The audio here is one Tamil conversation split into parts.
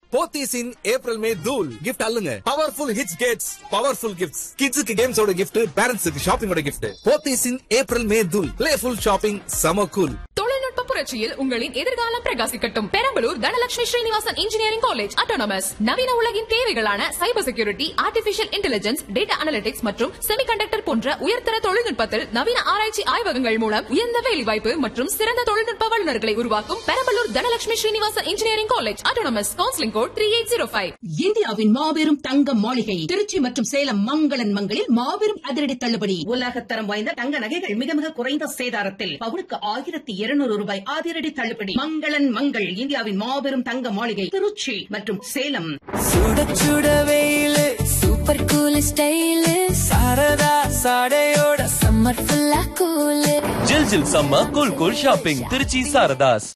போத்தீஸ் இன் ஏப்ரல் மே தூல் கிஃப்ட் அல்லுங்க powerful hits gets powerful gifts கிட்ஸுக்கு கேம்ஸோட கிஃப்ட் பேரண்ட்ஸுக்கு ஷாப்பிங்கோட கிஃப்ட் போத்தீஸ் இன் ஏப்ரல் மே தூல் பிளேஃபுல் ஷாப்பிங் சம கூல் தொழில்நுட்ப புரட்சியில் உங்களின் எதிர்காலம் பிரகாசிக்கட்டும் Perambalur Dhanalakshmi Srinivasan engineering college autonomous நவீன உலகின் தேவைகளான cyber security artificial intelligence data analytics மற்றும் செமிகண்டக்டர் போன்ற உயர்தர தொழில்நுட்பத்தில் நவீன ஆராய்ச்சி ஆய்வகங்கள் மூலம் உயர்ந்த வேலைவாய்ப்பு மற்றும் சிறந்த தொழில்நுட்ப வல்லுநர்களை உருவாக்கும் Perambalur Dhanalakshmi Srinivasan engineering college autonomous counselling code three eight zero five இந்தியாவின் மாபெரும் தங்க மாளிகை திருச்சி மற்றும் சேலம் மங்களன் மங்களில் மாபெரும் அதிரடி தள்ளுபடி உலகத்தரம் வாய்ந்த தங்க நகைகள் மிக மிக குறைந்த சேதாரத்தில் பவுனுக்கு ஆயிரத்தி இருநூறு ரூபாய் அதிரடி தள்ளுபடி மங்களன் மங்கள் இந்தியாவின் மாபெரும் தங்க மாளிகை திருச்சி மற்றும் சேலம் சுட சுட வெயிலு சூப்பர் கூல் ஸ்டைலு சாரதா சாடையோட சம்மர் ஃபுல்லா கூலு ஜில் ஜில் சம்ம cool cool shopping Trichy Saradhas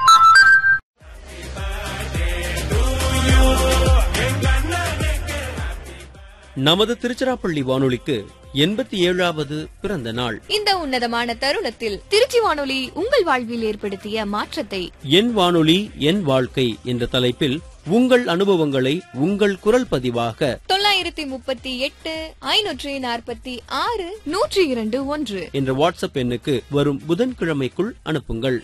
நமது திருச்சிராப்பள்ளி வானொலிக்கு எண்பத்தி ஏழாவது பிறந்த நாள் இந்த உன்னதமான தருணத்தில் திருச்சி வானொலி உங்கள் வாழ்வில் ஏற்படுத்திய மாற்றத்தை என் வானொலி என் வாழ்க்கை என்ற தலைப்பில் உங்கள் அனுபவங்களை உங்கள் குரல் பதிவாக தொள்ளாயிரத்தி முப்பத்தி எட்டு ஐநூற்றி நாற்பத்தி ஆறு நூற்றி இரண்டு ஒன்று என்ற வாட்ஸ்அப் எண்ணுக்கு வரும் புதன்கிழமைக்குள் அனுப்புங்கள்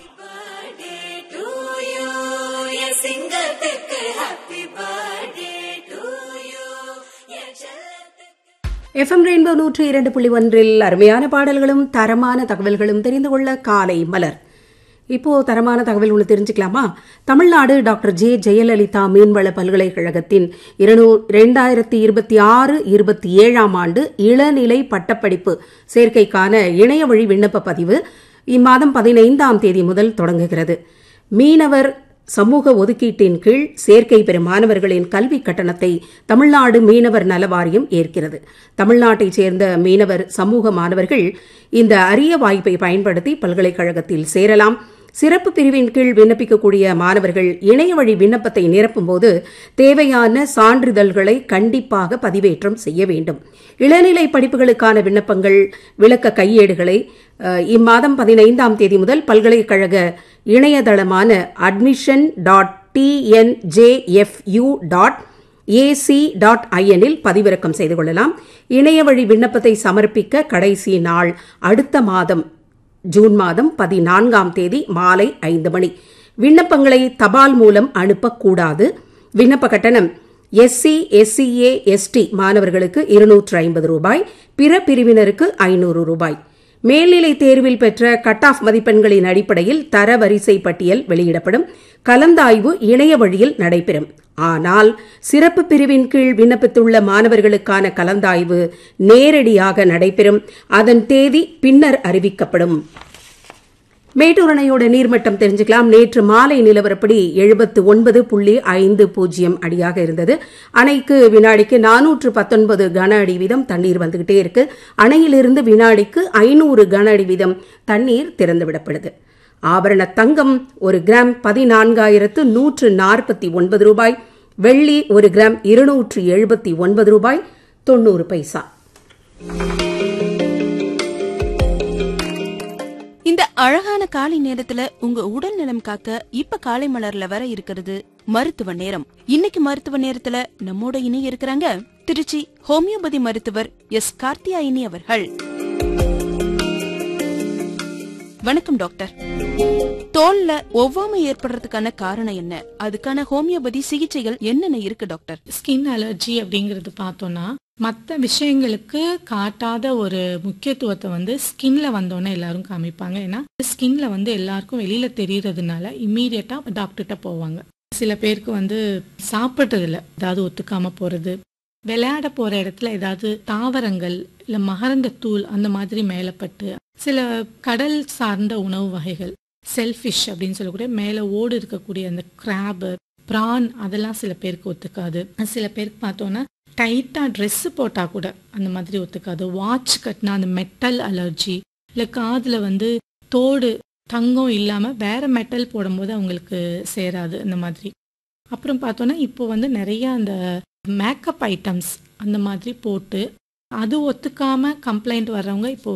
எஃப்எம் ரெயின்போ நூற்றி இரண்டு புள்ளி ஒன்றில் அருமையான பாடல்களும் தரமான தகவல்களும் தெரிந்து கொள்ள காலை மலர் இப்போ தரமான தகவல் ஒன்று தெரிஞ்சுக்கலாமா தமிழ்நாடு டாக்டர் ஜே ஜெயலலிதா மீன்வள பல்கலைக்கழகத்தின் இருநூ ரெண்டாயிரத்தி இருபத்தி ஆறு இருபத்தி ஏழாம் ஆண்டு இளநிலை பட்டப்படிப்பு சேர்க்கைக்கான இணைய வழி விண்ணப்ப பதிவு இம்மாதம் பதினைந்தாம் தேதி முதல் தொடங்குகிறது மீனவர் சமூக ஒதுக்கீட்டின் கீழ் சேர்க்கை பெறும் மாணவர்களின் கல்வி கட்டணத்தை தமிழ்நாடு மீனவர் நல வாரியம் ஏற்கிறது தமிழ்நாட்டைச் சேர்ந்த மீனவர் சமூக மாணவர்கள் இந்த அரிய வாய்ப்பை பயன்படுத்தி பல்கலைக்கழகத்தில் சேரலாம் சிறப்பு பிரிவின் கீழ் விண்ணப்பிக்கக்கூடிய மாணவர்கள் இணைய வழி விண்ணப்பத்தை நிரப்பும்போது தேவையான சான்றிதழ்களை கண்டிப்பாக பதிவேற்றம் செய்ய வேண்டும் இளநிலை படிப்புகளுக்கான விண்ணப்பங்கள் விளக்க கையேடுகளை அஹ், இம்மாதம் பதினைந்தாம் தேதி முதல் பல்கலைக்கழக இணையதளமான admission dot TNJFU dot AC dot ஐஎனில் பதிவிறக்கம் செய்து கொள்ளலாம் இணைய வழி விண்ணப்பத்தை சமர்ப்பிக்க கடைசி நாள் அடுத்த மாதம் ஜூன் மாதம் பதினான்காம் தேதி மாலை ஐந்து மணி விண்ணப்பங்களை தபால் மூலம் அனுப்பக்கூடாது விண்ணப்ப கட்டணம் எஸ்சி எஸ்சிஏ எஸ்டி மாணவர்களுக்கு இருநூற்று ஐம்பது ரூபாய் பிற பிரிவினருக்கு ஐநூறு ரூபாய் மேல்நிலை தேர்வில் பெற்ற கட் ஆஃப் மதிப்பெண்களின் அடிப்படையில் தரவரிசை பட்டியல் வெளியிடப்படும் கலந்தாய்வு இணைய வழியில் நடைபெறும் ஆனால் சிறப்பு பிரிவின் கீழ் விண்ணப்பித்துள்ள மாணவர்களுக்கான கலந்தாய்வு நேரடியாக நடைபெறும் அதன் தேதி பின்னர் அறிவிக்கப்படும் மேட்டூர் அணையோட நீர்மட்டம் தெரிஞ்சுக்கலாம் நேற்று மாலை நிலவரப்படி எழுபத்து ஒன்பது புள்ளி ஐந்து பூஜ்ஜியம் அடியாக இருந்தது அணைக்கு வினாடிக்கு நானூற்று பத்தொன்பது கன அடி வீதம் தண்ணீர் வந்துகிட்டே இருக்கு அணையிலிருந்து வினாடிக்கு ஐநூறு கன அடி வீதம் தண்ணீர் திறந்துவிடப்படுது ஆபரண தங்கம் ஒரு கிராம் பதினான்காயிரத்து நூற்று நாற்பத்தி ஒன்பது ரூபாய் வெள்ளி ஒரு கிராம் இருநூற்று எழுபத்தி ஒன்பது ரூபாய் தொண்ணூறு பைசா இந்த அழகான காலை நேரத்துல உங்க உடல் நலம் காக்க இப்ப காலை மலர்ல வர இருக்கிறது மருத்துவ நேரம் இன்னைக்கு மருத்துவ நேரத்துல நம்மோட இணைய இருக்கிறாங்க திருச்சி ஹோமியோபதி மருத்துவர் எஸ் கார்த்தியாயினி அவர்கள் வணக்கம் டாக்டர் தோல்ல ஒவ்வாமை ஏற்படுறதுக்கான காரணம் என்ன அதுக்கான ஹோமியோபதி சிகிச்சைகள் என்னென்ன இருக்கு டாக்டர் ஸ்கின் அலர்ஜி அப்படிங்கிறது பார்த்தோம்னா மற்ற விஷயங்களுக்கு காட்டாத ஒரு முக்கியத்துவத்தை வந்து ஸ்கின்ல வந்தோன்னே எல்லாரும் காமிப்பாங்க ஏன்னா ஸ்கின்ல வந்து எல்லாருக்கும் வெளியில தெரியறதுனால இம்மீடியட்டா டாக்டர்கிட்ட போவாங்க சில பேருக்கு வந்து சாப்பிட்றதுல ஏதாவது ஒத்துக்காம போறது விளையாட போற இடத்துல ஏதாவது தாவரங்கள் இல்ல மகரந்த தூள் அந்த மாதிரி மேலப்பட்டு சில கடல் சார்ந்த உணவு வகைகள் செல்ஃபிஷ் அப்படின்னு சொல்லக்கூடிய மேலே ஓடு இருக்கக்கூடிய அந்த கிராபு ப்ரான் அதெல்லாம் சில பேருக்கு ஒத்துக்காது சில பேருக்கு பார்த்தோன்னா டைட்டாக ட்ரெஸ்ஸு போட்டால் கூட அந்த மாதிரி ஒத்துக்காது வாட்ச் கட்டினா அந்த மெட்டல் அலர்ஜி இல்லை காதில் வந்து தோடு தங்கம் இல்லாமல் வேற மெட்டல் போடும்போது அவங்களுக்கு சேராது அந்த மாதிரி அப்புறம் பார்த்தோன்னா இப்போ வந்து நிறைய அந்த மேக்கப் ஐட்டம்ஸ் அந்த மாதிரி போட்டு அது ஒத்துக்காம கம்ப்ளைண்ட் வர்றவங்க இப்போ